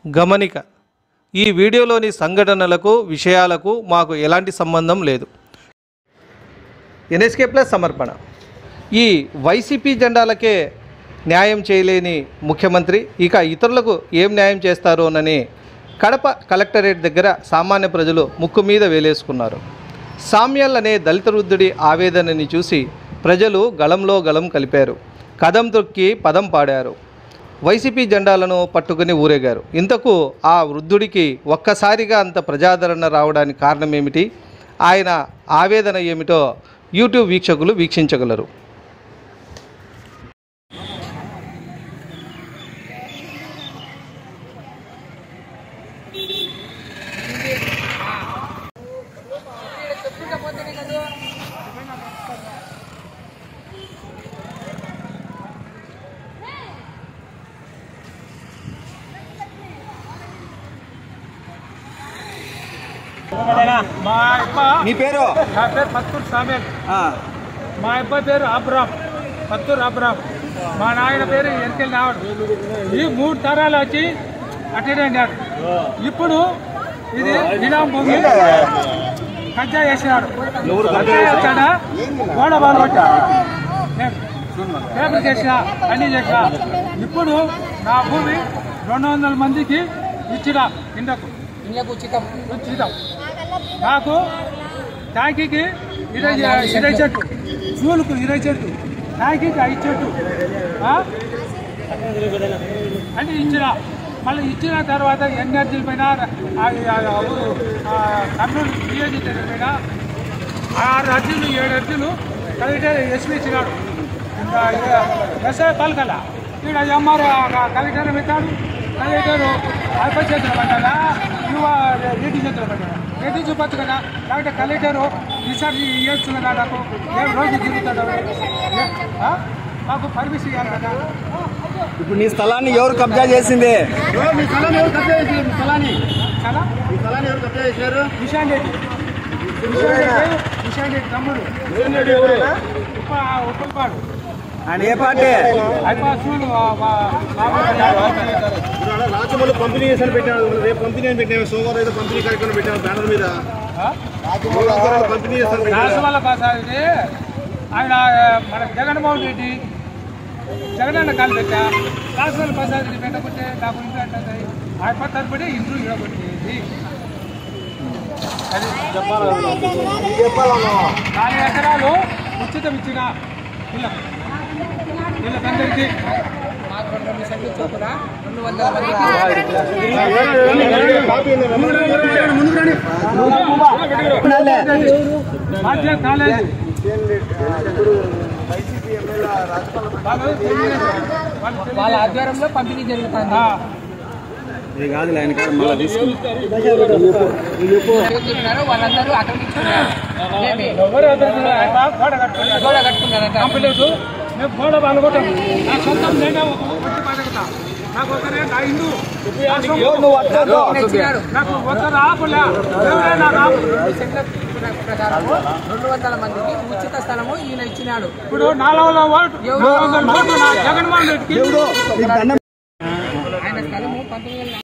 గమనిక ఈ వీడియోలోని సంఘటనలకు విషయాలకు మాకు ఎలాంటి సంబంధం లేదు ఎన్ఎస్కే ప్లస్ సమర్పణ ఈ వైసీపీ జెండాలకే న్యాయం చేయలేని ముఖ్యమంత్రి ఇక ఇతరులకు ఏం న్యాయం చేస్తారోనని కడప కలెక్టరేట్ దగ్గర సామాన్య ప్రజలు ముక్కు మీద వేలేసుకున్నారు సామ్యల్ అనే దళిత వృద్ధుడి ఆవేదనని చూసి ప్రజలు గళంలో గళం కలిపారు కదం తొక్కి పదం పాడారు వైసీపీ జెండాలను పట్టుకుని ఊరేగారు ఇంతకు ఆ వృద్ధుడికి ఒక్కసారిగా అంత ప్రజాదరణ రావడానికి కారణం ఏమిటి ఆయన ఆవేదన ఏమిటో యూట్యూబ్ వీక్షకులు వీక్షించగలరు మా అబ్బ మీ పేరు నా పేరు పత్తూరు సామేల్ ఆ, మా అబ్బాయి పేరు అబ్రామ్ పత్తూరు అబ్రామ్ మా నాయన పేరు ఎరికెల్ నావడ్ ఈ మూడు తరాలు వచ్చి అటెండ్ అయినాడు ఇప్పుడు ఇది నిజాం భూమి కజ్జా చేసినాడు కజ్జా చేస్తాడా గోడ బాగా కొట్టాడు పేపర్ చేసిన అన్ని చేసిన ఇప్పుడు నా భూమి రెండు వందల మందికి ఇచ్చిన ఇండకు ఉచితం ఉచితం నాకు ట్యాంకీకి ఇరవై ఇరవై చెట్టు చూలుకు ఇరవై చెట్టు ట్యాంకీకి ఐదు చెట్టు ఆ? అని ఇచ్చిన మళ్ళీ ఇచ్చిన తర్వాత ఎన్ఆర్జీల పైన ఆ- ఆ- ఆ ఊరు, ఆ కర్నూలు డిఎజీ పైన ఆరు అర్జీలు ఏడు అర్జీలు కలెక్టర్ ఎస్పీ ఇచ్చినాడు ఇంకా ఎస్ఐ పలకల ఇక్కడ ఎంఆర్ కలెక్టర్ పెట్టాడు కలెక్టర్ అల్ప చేతులు పడ్డాడా నువ్వు రెడ్డి చేతులు పడ్డాడా రెడ్డి చూపచ్చు కదా లేకపోతే కలెక్టర్ రీసెర్చ్ చేయొచ్చు కదా నాకు ఏం రోజు తిరుగుతాడు ఏ- ఆ? మాకు పర్మిషన్ ఇవ్వాలి కదా ఇప్పుడు నీ స్థలాన్ని ఎవరు కబ్జా చేసింది మీ స్థలాన్ని ఎవరు కబ్జా చేసి మీ స్థలాన్ని చాలా మీ స్థలాన్ని ఎవరు కబ్జా చేశారు నిషాన్ రెడ్డి నిషాన్ రెడ్డి నిషాన్ రెడ్డి తమ్ముడు ఉప ఉపల్పాడు ఆయన ఏ పార్టీ అయిపో చూడు రాచమల్లి పంపిణీ చేశాను పెట్టాను రేపు పంపిణీ అని పెట్టాను సోమవారం ఏదో పంపిణీ కార్యక్రమం పెట్టాను బ్యానర్ మీద రాచమల్లి పంపిణీ చేశాను పెట్టాను రాసవల్ల ప్రసాద్ ఆయన మన జగన్మోహన్ రెడ్డి జగనన్న కాలు పెట్టా రాసవల్ల ప్రసాద్ రెడ్డి పెట్టకుంటే నాకు ఇంట్లో అంటే అయిపో తరపడి ఇంట్లో ఇవ్వబట్టేది అది నాలుగు ఎకరాలు ఉచితం ఇచ్చిన పిల్లకు వీళ్ళకందరికీ మాధ్యం కాలేజీ వాళ్ళ ఆధ్వర్యంలో పంపిణీ జరుగుతుంది ఇది కాదు ఆయన కాదు మళ్ళీ తీసుకుని ఏం చెప్పినారో వాళ్ళందరూ ఆక్రమించుకున్నారు ఏమి? ఎవరు అతను ఆయన గోడ కట్టుకున్నాడు గోడ కట్టుకున్నారంట కంపెనీలు మేము గోడ పాల్గొంటాం నా సొంతం నేనే ఒక ఒకటి పాల్గొంటా నాకు ఒకరే నా ఇల్లు నా సొంతం. ఇచ్చినారు నాకు ఒకరు ఆపులే ఎవరైనా ఆపు రెండు సెంట్ల ప్రకారం రెండు వందల మందికి ఉచిత స్థలము ఈయన ఇచ్చినాడు ఇప్పుడు నాలుగు ఓటు నాలుగు వందల ఓటు నా జగన్మోహన్ రెడ్డికి ఆయన స్థలము పంతొమ్మిది వందల